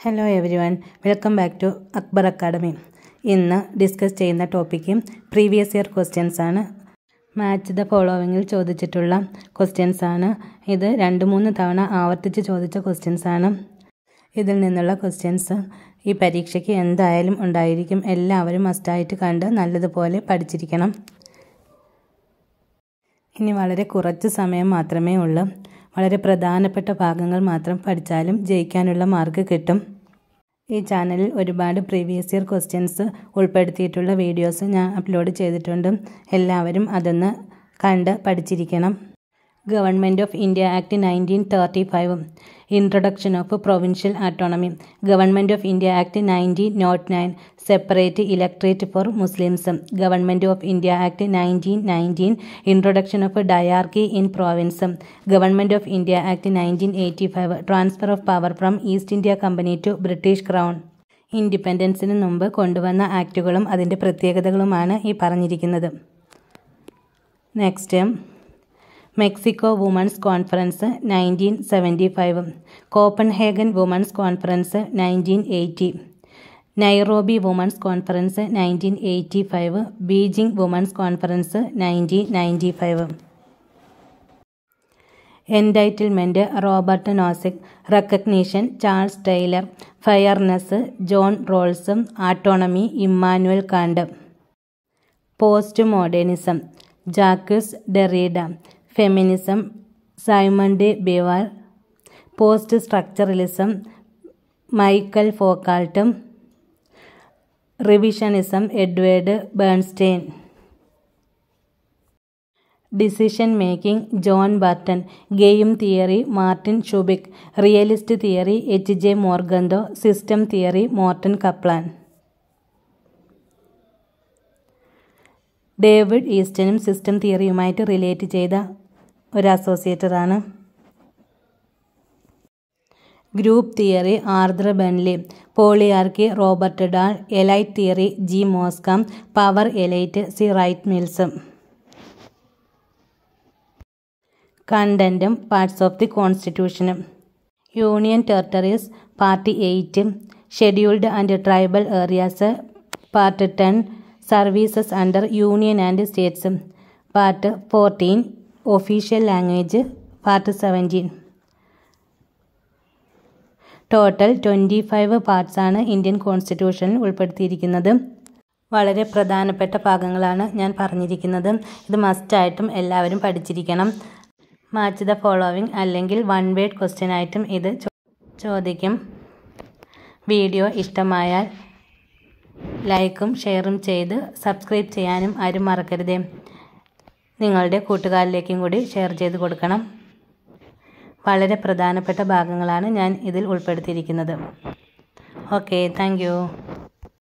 hello everyone welcome back to Akbar academy ഇന്ന് discuss ചെയ്യുന്ന topic previous year questions ആണ് match the ഫോളോവിങ്ങിൽ ചോദിച്ചിട്ടുള്ള ക്വസ്റ്റ്യൻസ് ആണ് ഇത് രണ്ട് മൂന്ന് തവണ ആവർത്തിച്ച് ചോദിച്ച ക്വസ്റ്റ്യൻസ് ആണ് ഇതിൽ നിന്നുള്ള ക്വസ്റ്റ്യൻസ് ഈ പരീക്ഷയ്ക്ക് എന്തായാലും ഉണ്ടായിരിക്കും എല്ലാവരും മസ്റ്റായിട്ട് കണ്ട് നല്ലതുപോലെ പഠിച്ചിരിക്കണം ഇനി വളരെ കുറച്ച് സമയം മാത്രമേ ഉള്ളൂ വളരെ പ്രധാനപ്പെട്ട ഭാഗങ്ങൾ മാത്രം പഠിച്ചാലും ജയിക്കാനുള്ള മാർക്ക് കിട്ടും ഈ ചാനലിൽ ഒരുപാട് പ്രീവിയസ് ഇയർ ക്വസ്റ്റ്യൻസ് ഉൾപ്പെടുത്തിയിട്ടുള്ള വീഡിയോസ് ഞാൻ അപ്ലോഡ് ചെയ്തിട്ടുണ്ട് എല്ലാവരും അതൊന്ന് കണ്ട് പഠിച്ചിരിക്കണം government of India act nineteen thirty five introduction of provincial autonomy government of India act nineteen nought nine separate electorate for Muslims government of India act nineteen nineteen introduction of dyarchy in province government of India act nineteen eighty five transfer of power from East India Company to British crown ഇൻഡിപെൻഡൻസിന് മുമ്പ് കൊണ്ടുവന്ന ആക്റ്റുകളും അതിൻ്റെ പ്രത്യേകതകളുമാണ് ഈ പറഞ്ഞിരിക്കുന്നത് next Mexico women's conference nineteen seventy five Copenhagen women's conference nineteen eighty Nairobi women's conference nineteen eighty five Beijing women's conference nineteen ninety five entitlement Robert Nozick recognition Charles Taylor fairness John റോൾസും autonomy Immanuel Kant postmodernism Jacques Derrida feminism Simone de Beauvoir poststructuralism Michel ഫോക്കാൾട്ടും revisionism Edward Bernstein decision making John Burton game theory Martin Shubik realist theory H J Morgenthau system theory Morten Kaplan David ഈസ്റ്റനും system തിയറിയുമായിട്ട് relate ചെയ്ത ഒരു അസോസിയേറ്ററാണ് group theory Arthur Bentley polyarchy Robert Dahl elite theory G മോസ്കാം power elite C Wright Mills കണ്ടൻറ്റും parts of the കോൺസ്റ്റിറ്റ്യൂഷനും union territories part eight scheduled and tribal areas part ten services under union and states part fourteen official language part seventeen total twenty five പാർട്സാണ് Indian കോൺസ്റ്റിറ്റ്യൂഷനിൽ ഉൾപ്പെടുത്തിയിരിക്കുന്നത് വളരെ പ്രധാനപ്പെട്ട ഭാഗങ്ങളാണ് ഞാൻ പറഞ്ഞിരിക്കുന്നത് ഇത് മസ്റ്റായിട്ടും എല്ലാവരും പഠിച്ചിരിക്കണം മാച്ച് ദ ഫോളോവിങ് അല്ലെങ്കിൽ വൺ വേഡ് ക്വസ്റ്റ്യൻ ആയിട്ടും ഇത് ചോദിക്കും വീഡിയോ ഇഷ്ടമായാൽ ലൈക്കും ഷെയറും ചെയ്ത് സബ്സ്ക്രൈബ് ചെയ്യാനും ആരും മറക്കരുതേ നിങ്ങളുടെ കൂട്ടുകാരിലേക്കും കൂടി ഷെയർ ചെയ്ത് കൊടുക്കണം വളരെ പ്രധാനപ്പെട്ട ഭാഗങ്ങളാണ് ഞാൻ ഇതിൽ ഉൾപ്പെടുത്തിയിരിക്കുന്നത് ഓക്കെ താങ്ക്